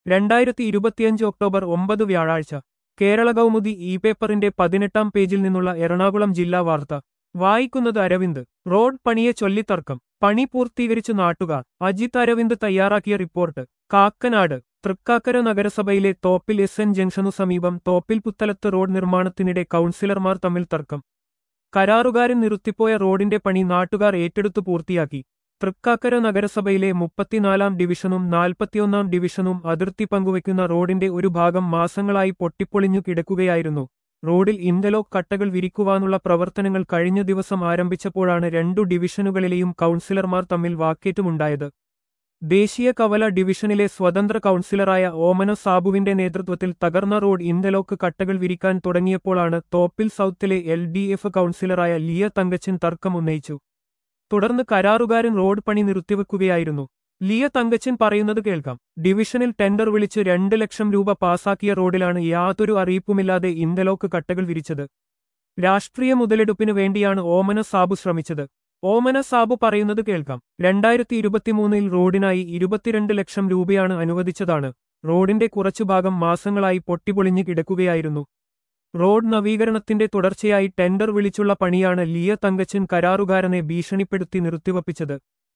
രണ്ടായിരത്തി ഇരുപത്തിയഞ്ച് ഒക്ടോബർ ഒമ്പത് വ്യാഴാഴ്ച കേരള കൗമുദി ഇ പേപ്പറിന്റെ പതിനെട്ടാം പേജിൽ നിന്നുള്ള എറണാകുളം ജില്ലാ വാർത്ത വായിക്കുന്നത് അരവിന്ദ് റോഡ് പണിയെ ചൊല്ലിത്തർക്കം പണി പൂർത്തീകരിച്ചു നാട്ടുകാർ അജിത് അരവിന്ദ് തയ്യാറാക്കിയ റിപ്പോർട്ട് കാക്കനാട് തൃക്കാക്കര നഗരസഭയിലെ തോപ്പിൽ എസ് എൻ ജംഗ്ഷനു സമീപം തോപ്പിൽ പുത്തലത്ത് റോഡ് നിർമ്മാണത്തിനിടെ കൗൺസിലർമാർ തമ്മിൽ തർക്കം കരാറുകാരൻ നിർത്തിപ്പോയ റോഡിന്റെ പണി നാട്ടുകാർ ഏറ്റെടുത്തു പൂർത്തിയാക്കി തൃക്കാക്കര നഗരസഭയിലെ മുപ്പത്തിനാലാം ഡിവിഷനും നാൽപ്പത്തിയൊന്നാം ഡിവിഷനും അതിർത്തി പങ്കുവയ്ക്കുന്ന റോഡിന്റെ ഒരു ഭാഗം മാസങ്ങളായി പൊട്ടിപ്പൊളിഞ്ഞു കിടക്കുകയായിരുന്നു റോഡിൽ ഇന്റർലോക്ക് കട്ടകൾ വിരിക്കുവാനുള്ള പ്രവർത്തനങ്ങൾ കഴിഞ്ഞ ദിവസം ആരംഭിച്ചപ്പോഴാണ് രണ്ടു ഡിവിഷനുകളിലെയും കൗൺസിലർമാർ തമ്മിൽ വാക്കേറ്റുമുണ്ടായത് ദേശീയ കവല ഡിവിഷനിലെ സ്വതന്ത്ര കൗൺസിലറായ ഓമന സാബുവിന്റെ നേതൃത്വത്തിൽ തകർന്ന റോഡ് ഇന്റർലോക്ക് കട്ടകൾ വിരിക്കാൻ തുടങ്ങിയപ്പോഴാണ് തോപ്പിൽ സൗത്തിലെ എൽ ഡി എഫ് കൗൺസിലറായ ലിയ തങ്കച്ചൻ തർക്കം ഉന്നയിച്ചു തുടർന്ന് കരാറുകാരൻ റോഡ് പണി നിർത്തിവെക്കുകയായിരുന്നു ലിയ തങ്കച്ചൻ പറയുന്നത് കേൾക്കാം ഡിവിഷനിൽ ടെൻഡർ വിളിച്ച് രണ്ട് ലക്ഷം രൂപ പാസാക്കിയ റോഡിലാണ് യാതൊരു അറിയിപ്പുമില്ലാതെ ഇന്റർലോക്ക് കട്ടകൾ വിരിച്ചത് രാഷ്ട്രീയ മുതലെടുപ്പിനു വേണ്ടിയാണ് ഓമന സാബു ശ്രമിച്ചത് ഓമന സാബു പറയുന്നത് കേൾക്കാം രണ്ടായിരത്തി ഇരുപത്തിമൂന്നിൽ റോഡിനായി ഇരുപത്തിരണ്ട് ലക്ഷം രൂപയാണ് അനുവദിച്ചതാണ് റോഡിന്റെ കുറച്ചു ഭാഗം മാസങ്ങളായി പൊട്ടിപ്പൊളിഞ്ഞു കിടക്കുകയായിരുന്നു റോഡ് നവീകരണത്തിന്റെ തുടർച്ചയായി ടെൻഡർ വിളിച്ചുള്ള പണിയാണ് ലിയ തങ്കച്ചൻ കരാറുകാരനെ ഭീഷണിപ്പെടുത്തി നിർത്തിവപ്പിച്ചത്